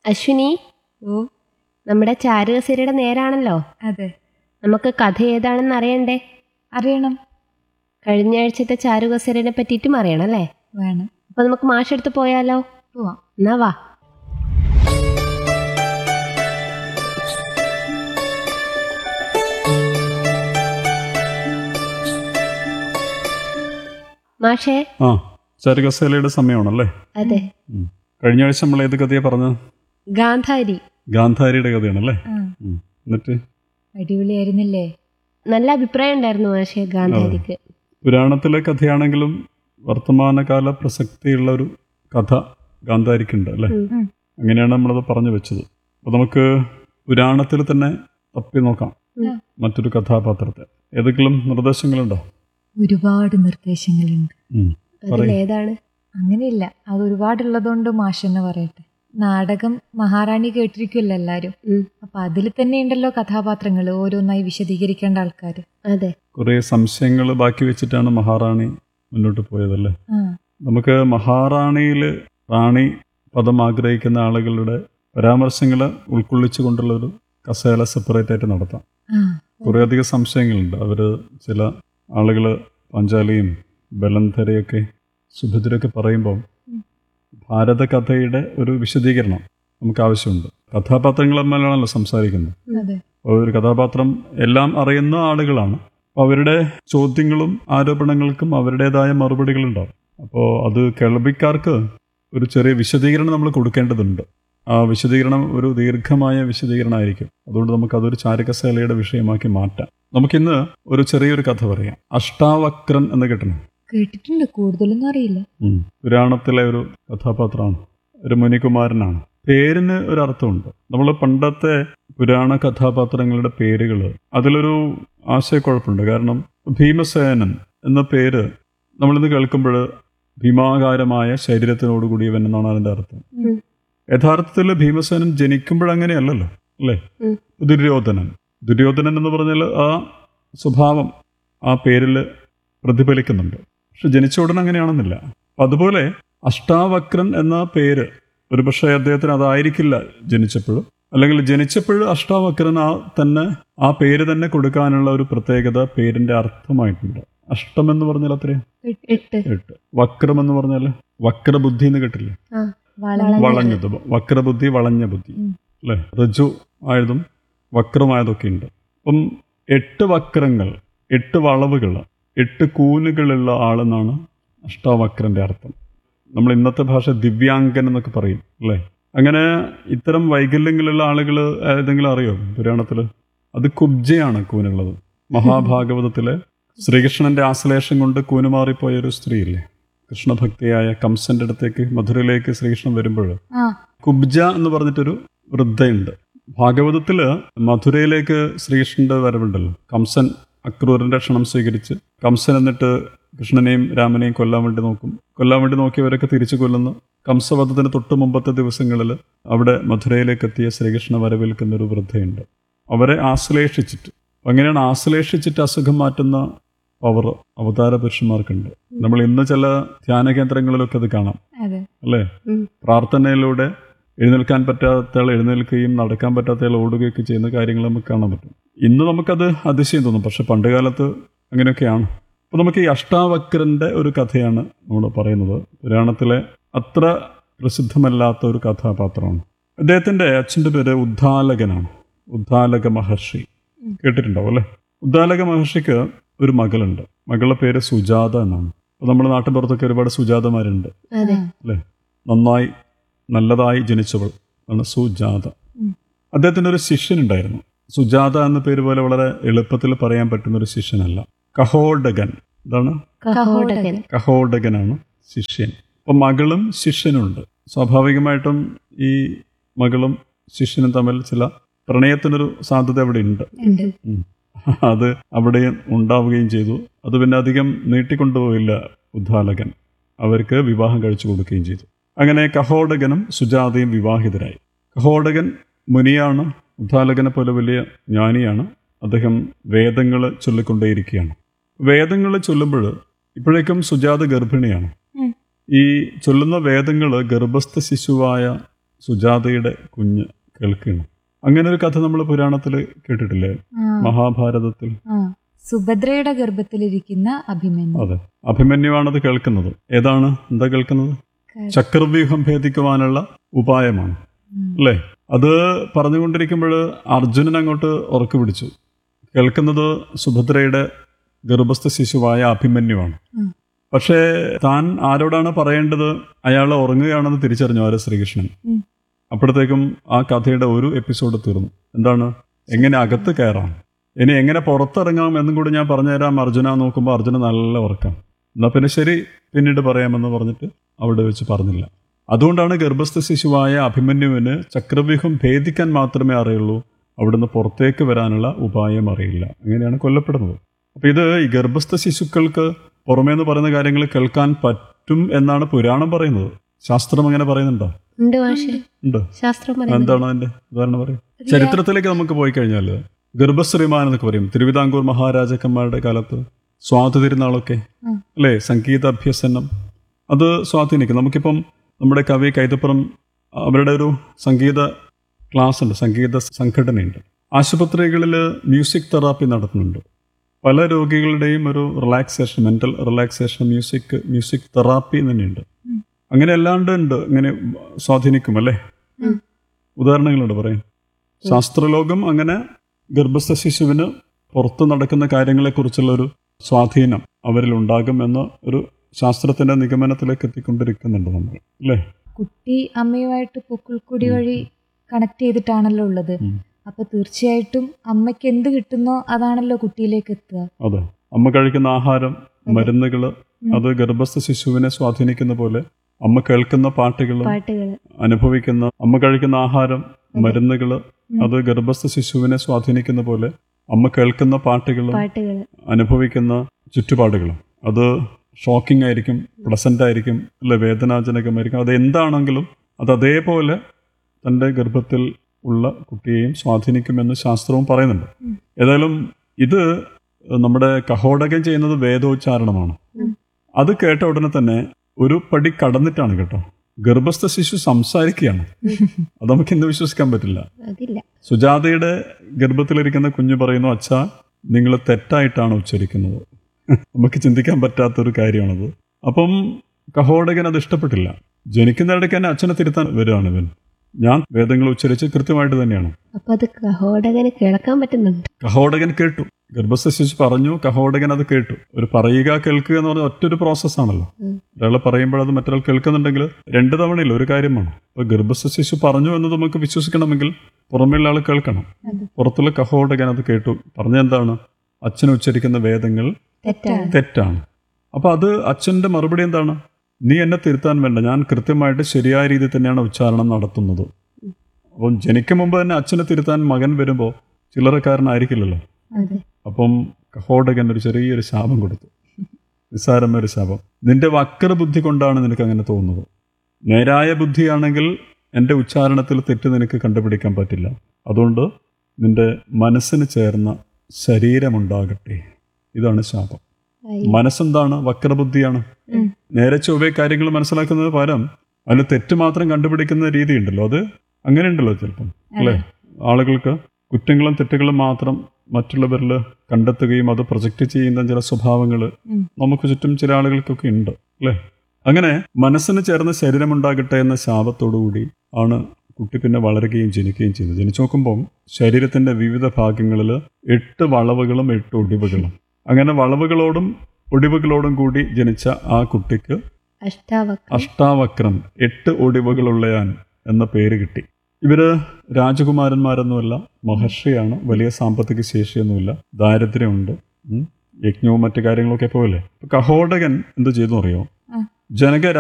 അശ്വിനി ഓ നമ്മുടെ ചാരുകസേരയുടെ നേരാണല്ലോ അതെ നമുക്ക് കഥ ഏതാണെന്ന് അറിയണ്ടേ അറിയണം കഴിഞ്ഞ ആഴ്ചത്തെ ചാരുകസേരനെ പറ്റിയിട്ടും അറിയണം അല്ലേ വേണം അപ്പൊ നമുക്ക് മാഷെടുത്ത് പോയാലോ പോവാം എന്നാ വാ മാഷേ ആ ചരുകസേലയുടെ സമയമാണല്ലേ അതെ ഉം. കഴിഞ്ഞ ആഴ്ച നമ്മൾ ഏത് കഥയാണ് പറഞ്ഞത് ഗാന്ധാരി ഗാന്ധാരിയുടെ കഥയാണല്ലേ ആ ഉം. എന്നിട്ട് അടിപൊളിയായിരുന്നില്ലേ നല്ല അഭിപ്രായം ഉണ്ടായിരുന്നു മാഷേ ഗാന്ധാരിക്ക് പുരാണത്തിലെ കഥയാണെങ്കിലും വർത്തമാനകാല പ്രസക്തിയുള്ള ഒരു കഥ ഗാന്ധാരിക്കുണ്ട് അല്ലേ ഉം. ഉം. അങ്ങനെയാണ് നമ്മളത് പറഞ്ഞു വെച്ചത് അപ്പോൾ നമുക്ക് പുരാണത്തിൽ തന്നെ തപ്പി നോക്കാം ഉം. മറ്റൊരു കഥാപാത്രത്തെ ഏതെങ്കിലും നിർദ്ദേശങ്ങളുണ്ടോ ഒരുപാട് നിർദ്ദേശങ്ങളുണ്ട് ഉം. അതിലേതാണ് അങ്ങനെയില്ല അത് ഒരുപാടുള്ളതുകൊണ്ട് മാഷെന്ന് പറയട്ടെ നാടകം മഹാറാണി കേട്ടിരിക്കുമല്ലോ എല്ലാരും ഉം. അപ്പൊ അതിൽ തന്നെ ഉണ്ടല്ലോ കഥാപാത്രങ്ങൾ ഓരോന്നായി വിശദീകരിക്കേണ്ട ആൾക്കാർ അതെ കുറേ സംശയങ്ങൾ ബാക്കി വെച്ചിട്ടാണ് മഹാറാണി മുന്നോട്ട് പോയതല്ലേ ആ നമുക്ക് മഹാറാണിയിൽ റാണി പദം ആഗ്രഹിക്കുന്ന ആളുകളുടെ പരാമർശങ്ങൾ ഉൾക്കൊള്ളിച്ചുകൊണ്ടുള്ള ഒരു കസേല സെപ്പറേറ്റ് ആയിട്ട് നടത്താം ആ കുറേയധികം സംശയങ്ങളുണ്ട് അവർ ചില ആളുകൾ പാഞ്ചാലിയും ബലന്ധരയൊക്കെ സുഭദ്രയൊക്കെ പറയുമ്പോൾ ഭാരത കഥയുടെ ഒരു വിശദീകരണം നമുക്ക് ആവശ്യമുണ്ട് കഥാപാത്രങ്ങൾ തമ്മിലാണല്ലോ സംസാരിക്കുന്നത് അതെ അപ്പോൾ ഒരു കഥാപാത്രം എല്ലാം അറിയുന്ന ആളുകളാണ് അപ്പോൾ അവരുടെ ചോദ്യങ്ങളും ആരോപണങ്ങൾക്കും അവരുടേതായ മറുപടികളുണ്ടാവും അപ്പോൾ അത് കേൾവിക്കാർക്ക് ഒരു ചെറിയ വിശദീകരണം നമ്മൾ കൊടുക്കേണ്ടതുണ്ട് ആ വിശദീകരണം ഒരു ദീർഘമായ വിശദീകരണമായിരിക്കും അതുകൊണ്ട് നമുക്ക് അതൊരു ചാരകശാലയുടെ വിഷയമാക്കി മാറ്റാം നമുക്കിന്ന് ഒരു ചെറിയൊരു കഥ പറയാം അഷ്ടാവക്രൻ എന്ന് കേട്ടണം കേട്ടിട്ടുണ്ട് കൂടുതലൊന്നും അറിയില്ല ഉം. പുരാണത്തിലെ ഒരു കഥാപാത്രമാണ് ഒരു മുനികുമാരനാണ് പേരിന് ഒരു അർത്ഥമുണ്ട് നമ്മൾ പണ്ടത്തെ പുരാണ കഥാപാത്രങ്ങളുടെ പേരുകൾ അതിലൊരു ആശയക്കുഴപ്പമുണ്ട് കാരണം ഭീമസേനൻ എന്ന പേര് നമ്മളിന്ന് കേൾക്കുമ്പോൾ ഭീമാകാരമായ ശരീരത്തിനോടുകൂടിയവൻ എന്നാണ് അതിൻ്റെ അർത്ഥം ഉം. യഥാർത്ഥത്തിൽ ഭീമസേനൻ ജനിക്കുമ്പോഴങ്ങനെയല്ലല്ലോ അല്ലേ ഉം. ദുര്യോധനൻ ദുര്യോധനൻ എന്ന് പറഞ്ഞാൽ ആ സ്വഭാവം ആ പേരിൽ പ്രതിഫലിക്കുന്നുണ്ട് പക്ഷെ ജനിച്ച ഉടൻ അങ്ങനെയാണെന്നില്ല അപ്പം അതുപോലെ അഷ്ടാവക്രൻ എന്ന പേര് ഒരുപക്ഷെ അദ്ദേഹത്തിന് അതായിരിക്കില്ല ജനിച്ചപ്പോഴും അല്ലെങ്കിൽ ജനിച്ചപ്പോഴും അഷ്ടാവക്രൻ ആ തന്നെ ആ പേര് തന്നെ കൊടുക്കാനുള്ള ഒരു പ്രത്യേകത പേരിന്റെ അർത്ഥമായിട്ടുണ്ട് അഷ്ടം എന്ന് പറഞ്ഞാൽ അത്രയും എട്ട് എട്ട് വക്രം എന്ന് പറഞ്ഞാൽ വക്രബുദ്ധി എന്ന് കേട്ടില്ലേ വളഞ്ഞ വളഞ്ഞത് വക്രബുദ്ധി വളഞ്ഞ ബുദ്ധി ഉം. അല്ലേ ഋജു ആയതും വക്രമായതൊക്കെ ഉണ്ട് അപ്പം എട്ട് വക്രങ്ങൾ എട്ട് വളവുകൾ എട്ട് കൂനുകളുള്ള ആളെന്നാണ് അഷ്ടാവക്രന്റെ അർത്ഥം നമ്മൾ ഇന്നത്തെ ഭാഷ ദിവ്യാംഗൻ എന്നൊക്കെ പറയും അല്ലേ അങ്ങനെ ഇത്തരം വൈകല്യങ്ങളുള്ള ആളുകൾ ഏതെങ്കിലും അറിയോ പുരാണത്തിൽ അത് കുബ്ജയാണ് കൂനുള്ളത് മഹാഭാഗവതത്തിലെ ശ്രീകൃഷ്ണന്റെ ആശ്ലേഷം കൊണ്ട് കൂനുമാറിപ്പോയ ഒരു സ്ത്രീയില്ലേ കൃഷ്ണഭക്തിയായ കംസന്റെ അടുത്തേക്ക് മധുരയിലേക്ക് ശ്രീകൃഷ്ണൻ വരുമ്പോൾ ആ കുബ്ജ എന്ന് പറഞ്ഞിട്ടൊരു വൃദ്ധയുണ്ട് ഭാഗവതത്തില് മധുരയിലേക്ക് ശ്രീകൃഷ്ണന്റെ വരവുണ്ടല്ലോ കംസൻ അക്രൂരന്റെ ക്ഷണം സ്വീകരിച്ച് കംസൻ എന്നിട്ട് കൃഷ്ണനെയും രാമനെയും കൊല്ലാൻ വേണ്ടി നോക്കും കൊല്ലാൻ വേണ്ടി നോക്കിയവരൊക്കെ തിരിച്ചു കൊല്ലുന്നു കംസവധത്തിന് തൊട്ട് മുമ്പത്തെ ദിവസങ്ങളിൽ അവിടെ മധുരയിലേക്ക് എത്തിയ ശ്രീകൃഷ്ണ വരവേൽക്കുന്ന ഒരു വൃദ്ധയുണ്ട് അവരെ ആശ്ലേഷിച്ചിട്ട് അങ്ങനെയാണ് ആശ്ലേഷിച്ചിട്ട് അസുഖം മാറ്റുന്ന പവർ അവതാര പുരുഷന്മാർക്കുണ്ട് നമ്മൾ ഇന്ന് ചില ധ്യാന കേന്ദ്രങ്ങളിലൊക്കെ അത് കാണാം അതെ അല്ലേ ഉം. പ്രാർത്ഥനയിലൂടെ എഴുന്നേൽക്കാൻ പറ്റാത്തയാൾ എഴുന്നേൽക്കുകയും നടക്കാൻ പറ്റാത്തയാൾ ഓടുകയൊക്കെ ചെയ്യുന്ന കാര്യങ്ങൾ നമുക്ക് കാണാൻ പറ്റും ഇന്ന് നമുക്കത് അതിശയം തോന്നും പക്ഷെ പണ്ട് കാലത്ത് അങ്ങനെയൊക്കെയാണ് അപ്പോൾ നമുക്ക് ഈ അഷ്ടാവക്രന്റെ ഒരു കഥയാണ് നമ്മൾ പറയുന്നത് പുരാണത്തിലെ അത്ര പ്രസിദ്ധമല്ലാത്ത ഒരു കഥാപാത്രമാണ് അദ്ദേഹത്തിന്റെ അച്ഛൻ്റെ പേര് ഉദ്ദാലകനാണ് ഉദ്ദാലക മഹർഷി കേട്ടിട്ടുണ്ടാവും അല്ലേ ഉദ്ദാലക മഹർഷിക്ക് ഒരു മകളുണ്ട് മകളുടെ പേര് സുജാത എന്നാണ് അപ്പോൾ നമ്മുടെ നാട്ടിൻപുറത്തൊക്കെ ഒരുപാട് സുജാതമാരുണ്ട് അതെ അല്ലേ നന്നായി നല്ലതായി ജനിച്ചവൾ ആണ് സുജാത ഉം. അദ്ദേഹത്തിൻ്റെ ഒരു ശിഷ്യനുണ്ടായിരുന്നു സുജാത എന്ന പേര് പോലെ വളരെ എളുപ്പത്തിൽ പറയാൻ പറ്റുന്ന ഒരു ശിഷ്യനല്ല കഹോഡകൻ ഇതാണ് കഹോടകൻ കഹോഡകനാണ് ശിഷ്യൻ അപ്പം മകളും ശിഷ്യനുണ്ട് സ്വാഭാവികമായിട്ടും ഈ മകളും ശിഷ്യനും തമ്മിൽ ചില പ്രണയത്തിനൊരു സാധ്യത അവിടെ ഉണ്ട് ഉണ്ട് അത് അവിടെ ഉണ്ടാവുകയും ചെയ്തു അത് പിന്നെ അധികം നീട്ടിക്കൊണ്ടുപോയില്ല ഉദ്ദാലകൻ അവർക്ക് വിവാഹം കഴിച്ചു കൊടുക്കുകയും ചെയ്തു അങ്ങനെ കഹോടകനും സുജാതയും വിവാഹിതരായി കഹോടകൻ മുനിയാണ് ഉദ്ദാലകനെ പോലെ വലിയ ജ്ഞാനിയാണ് അദ്ദേഹം വേദങ്ങൾ ചൊല്ലിക്കൊണ്ടേയിരിക്കുകയാണ് വേദങ്ങൾ ചൊല്ലുമ്പോൾ ഇപ്പോഴേക്കും സുജാത ഗർഭിണിയാണ് ഉം. ഈ ചൊല്ലുന്ന വേദങ്ങൾ ഗർഭസ്ഥ ശിശുവായ സുജാതയുടെ കുഞ്ഞ് കേൾക്കുകയാണ് അങ്ങനെ ഒരു കഥ നമ്മൾ പുരാണത്തിൽ കേട്ടിട്ടില്ലേ ആ, മഹാഭാരതത്തിൽ ആ. സുഭദ്രയുടെ ഗർഭത്തിലിരിക്കുന്ന അഭിമന്യു അതെ അഭിമന്യുവാണത് കേൾക്കുന്നത് ഏതാണ് എന്താ കേൾക്കുന്നത് ചക്രവ്യൂഹം ഭേദിക്കുവാനുള്ള ഉപായമാണ് ഉം. അല്ലേ അത് പറഞ്ഞുകൊണ്ടിരിക്കുമ്പോൾ അർജുനൻ അങ്ങോട്ട് ഉറക്കു പിടിച്ചു കേൾക്കുന്നത് സുഭദ്രയുടെ ഗർഭസ്ഥ ശിശുവായ അഭിമന്യുവാണ് ഉം. പക്ഷേ താൻ ആരോടാണ് പറയേണ്ടത് അയാൾ ഉറങ്ങുകയാണെന്ന് തിരിച്ചറിഞ്ഞു ആര് ശ്രീകൃഷ്ണൻ ഉം. അപ്പോഴത്തേക്കും ആ കഥയുടെ ഒരു എപ്പിസോഡ് തീർന്നു എന്താണ് എങ്ങനെ അകത്ത് കയറാം ഇനി എങ്ങനെ പുറത്തിറങ്ങാം എന്നും കൂടി ഞാൻ പറഞ്ഞുതരാം അർജുന നോക്കുമ്പോൾ അർജുന നല്ല ഉറക്കം എന്നാൽ പിന്നെ ശരി പിന്നീട് പറയാമെന്ന് പറഞ്ഞിട്ട് അവിടെ വെച്ച് പറഞ്ഞില്ല അതുകൊണ്ടാണ് ഗർഭസ്ഥ ശിശുവായ അഭിമന്യുവിന് ചക്രവ്യൂഹം ഭേദിക്കാൻ മാത്രമേ അറിയുള്ളൂ അവിടുന്ന് പുറത്തേക്ക് വരാനുള്ള ഉപായം അറിയില്ല അങ്ങനെയാണ് കൊല്ലപ്പെടുന്നത് അപ്പൊ ഇത് ഈ ഗർഭസ്ഥ ശിശുക്കൾക്ക് പുറമേ എന്ന് പറയുന്ന കാര്യങ്ങൾ കേൾക്കാൻ പറ്റും എന്നാണ് പുരാണം പറയുന്നത് ശാസ്ത്രം അങ്ങനെ പറയുന്നുണ്ടോ ഉണ്ട് മാഷെ ഉണ്ട് ശാസ്ത്രം പറയുന്നത് എന്താണ് അതിന്റെ ഉദാഹരണം പറയും ചരിത്രത്തിലേക്ക് നമുക്ക് പോയി കഴിഞ്ഞാൽ ഗർഭശ്രീമാൻ എന്നൊക്കെ പറയും തിരുവിതാംകൂർ മഹാരാജാക്കന്മാരുടെ കാലത്ത് സ്വാതി തിരുനാളൊക്കെ ഉം. അല്ലേ സംഗീത അഭ്യസനം അത് സ്വാധീനിക്കും നമുക്കിപ്പം നമ്മുടെ കവി കൈതപ്പുറം അവരുടെ ഒരു സംഗീത ക്ലാസ് ഉണ്ട് സംഗീത സംഘടനയുണ്ട് ആശുപത്രികളിൽ മ്യൂസിക് തെറാപ്പി നടത്തുന്നുണ്ട് പല രോഗികളുടെയും ഒരു relaxation mental relaxation music music therapy തന്നെയുണ്ട് ഉം. അങ്ങനെ അല്ലാണ്ട് ഉണ്ട് ഇങ്ങനെ സ്വാധീനിക്കും അല്ലേ ഉം. ഉദാഹരണങ്ങളുണ്ട് പറയും ശാസ്ത്രലോകം അങ്ങനെ ഗർഭസ്ഥ ശിശുവിന് പുറത്ത് നടക്കുന്ന കാര്യങ്ങളെക്കുറിച്ചുള്ള ഒരു സ്വാധീനം അവരിൽ ഉണ്ടാകും എന്ന ഒരു ശാസ്ത്രത്തിന്റെ നിഗമനത്തിലേക്ക് എത്തിക്കൊണ്ടിരിക്കുന്നുണ്ട് നമ്മൾ അല്ലേ കുട്ടി അമ്മയുമായിട്ട് പൊക്കിൾക്കൊടി വഴി കണക്ട് ചെയ്തിട്ടാണല്ലോ ഉള്ളത് ഉം. അപ്പൊ തീർച്ചയായിട്ടും അമ്മയ്ക്ക് എന്ത് കിട്ടുന്നോ അതാണല്ലോ കുട്ടിയിലേക്ക് എത്തുക അതെ അമ്മ കഴിക്കുന്ന ആഹാരം അതെ. മരുന്നുകൾ ഉം. അത് ഗർഭസ്ഥ ശിശുവിനെ സ്വാധീനിക്കുന്ന പോലെ അമ്മ കേൾക്കുന്ന പാട്ടുകളും പാട്ടുകള് അനുഭവിക്കുന്ന അമ്മ കഴിക്കുന്ന ആഹാരം അതെ. മരുന്നുകൾ ഉം. അത് ഗർഭസ്ഥ ശിശുവിനെ സ്വാധീനിക്കുന്ന പോലെ അമ്മ കേൾക്കുന്ന പാട്ടുകളും പാട്ടുകള് അനുഭവിക്കുന്ന ചുറ്റുപാടുകളും അത് ഷോക്കിംഗ് ആയിരിക്കും പ്ലസന്റ് ആയിരിക്കും അല്ലെ വേദനാജനകമായിരിക്കും അത് എന്താണെങ്കിലും അത് അതേപോലെ തൻ്റെ ഗർഭത്തിൽ ഉള്ള കുട്ടിയെയും സ്വാധീനിക്കുമെന്ന് ശാസ്ത്രവും പറയുന്നുണ്ട് ഉം. ഏതായാലും ഇത് നമ്മുടെ കഹോടകം ചെയ്യുന്നത് വേദോച്ചാരണമാണ് ഉം. അത് കേട്ട ഉടനെ തന്നെ ഒരു പടി കടന്നിട്ടാണ് കേട്ടോ ഗർഭസ്ഥ ശിശു സംസാരിക്കുകയാണ് അത് നമുക്ക് ഇന്ന് വിശ്വസിക്കാൻ പറ്റില്ല അതില്ല സുജാതയുടെ ഗർഭത്തിലിരിക്കുന്ന കുഞ്ഞു പറയുന്നു അച്ഛാ നിങ്ങൾ തെറ്റായിട്ടാണ് ഉച്ചരിക്കുന്നത് നമുക്ക് ചിന്തിക്കാൻ പറ്റാത്തൊരു കാര്യമാണത് അപ്പം കഹോടകൻ അത് ഇഷ്ടപ്പെട്ടില്ല ജനിക്കുന്നിടയ്ക്ക് തന്നെ അച്ഛനെ തിരുത്താൻ വരികയാണ് ഇവൻ ഞാൻ വേദങ്ങൾ ഉച്ചരിച്ച് കൃത്യമായിട്ട് തന്നെയാണ് അപ്പൊ അത് കഹോടകന് കേൾക്കാൻ പറ്റുന്നുണ്ട് കഹോടകൻ കേട്ടു ഗർഭസ്ഥ ശിശു പറഞ്ഞു കഹോടകൻ അത് കേട്ടു ഒരു പറയുക കേൾക്കുക എന്ന് പറഞ്ഞ ഒറ്റൊരു പ്രോസസ്സാണല്ലോ ഉം. ഒരാൾ പറയുമ്പോൾ അത് മറ്റൊരാൾ കേൾക്കുന്നുണ്ടെങ്കിൽ രണ്ട് തവണയില്ല ഒരു കാര്യമാണ് ഇപ്പൊ ഗർഭസ്ഥ ശിശു പറഞ്ഞു എന്ന് നമുക്ക് വിശ്വസിക്കണമെങ്കിൽ പുറമേയുള്ള ആൾ കേൾക്കണം അതെ. പുറത്തുള്ള കഹോടകൻ അത് കേട്ടു പറഞ്ഞ എന്താണ് അച്ഛൻ ഉച്ചരിക്കുന്ന വേദങ്ങൾ തെറ്റാണ് തെറ്റാണ് അപ്പൊ അത് അച്ഛന്റെ മറുപടി എന്താണ് നീ എന്നെ തിരുത്താൻ വേണ്ട ഞാൻ കൃത്യമായിട്ട് ശരിയായ രീതിയിൽ തന്നെയാണ് ഉച്ചാരണം നടത്തുന്നത് അപ്പം ജനിക്കും മുമ്പ് തന്നെ അച്ഛനെ തിരുത്താൻ മകൻ വരുമ്പോൾ ചില്ലറക്കാരനായിരിക്കില്ലല്ലോ അതെ അപ്പം കഹോടകൻ ഒരു ചെറിയൊരു ശാപം കൊടുത്തു നിസ്സാരമായ ഒരു ശാപം നിന്റെ വക്ര ബുദ്ധി കൊണ്ടാണ് നിനക്ക് അങ്ങനെ തോന്നുന്നത് നേരായ ബുദ്ധിയാണെങ്കിൽ എൻ്റെ ഉച്ചാരണത്തിൽ തെറ്റ് നിനക്ക് കണ്ടുപിടിക്കാൻ പറ്റില്ല അതുകൊണ്ട് നിന്റെ മനസ്സിന് ചേർന്ന ശരീരമുണ്ടാകട്ടെ ഇതാണ് ശാപം ആയി. മനസ്സെന്താണ് വക്രബുദ്ധിയാണ് ഉം. നേരെ ചൊവ്വേ കാര്യങ്ങൾ മനസ്സിലാക്കുന്നത് പകരം അതിൽ തെറ്റ് മാത്രം കണ്ടുപിടിക്കുന്ന രീതി ഉണ്ടല്ലോ അത് അങ്ങനെ ഉണ്ടല്ലോ ചിലപ്പം അല്ലേ ആളുകൾക്ക് കുറ്റങ്ങളും തെറ്റുകളും മാത്രം മറ്റുള്ളവരിൽ കണ്ടെത്തുകയും അത് പ്രൊജക്റ്റ് ചെയ്യുന്ന ചില സ്വഭാവങ്ങൾ ഉം. നമുക്ക് ചുറ്റും ചില ആളുകൾക്കൊക്കെ ഉണ്ട് അല്ലേ അങ്ങനെ മനസ്സിന് ചേർന്ന ശരീരമുണ്ടാകട്ടെ എന്ന ശാപത്തോടുകൂടി ആണ് കുട്ടി പിന്നെ വളരുകയും ജനിക്കുകയും ചെയ്തത് ജനിച്ചു നോക്കുമ്പം ശരീരത്തിന്റെ വിവിധ ഭാഗങ്ങളിൽ എട്ട് വളവുകളും എട്ട് ഒടിവുകളും അങ്ങനെ വളവുകളോടും ഒടിവുകളോടും കൂടി ജനിച്ച ആ കുട്ടിക്ക് അഷ്ടാവക്രം അഷ്ടാവക്രം എട്ട് ഒടിവുകളുള്ളയാൻ എന്ന പേര് കിട്ടി ഇവര് രാജകുമാരന്മാരൊന്നുമല്ല മഹർഷിയാണ് വലിയ സാമ്പത്തിക ശേഷിയൊന്നുമില്ല ദാരിദ്ര്യമുണ്ട് ഉം. യജ്ഞവും മറ്റു കാര്യങ്ങളൊക്കെ പോലെ കഹോടകൻ എന്ത് ചെയ്തു അറിയോ ആ. ജനക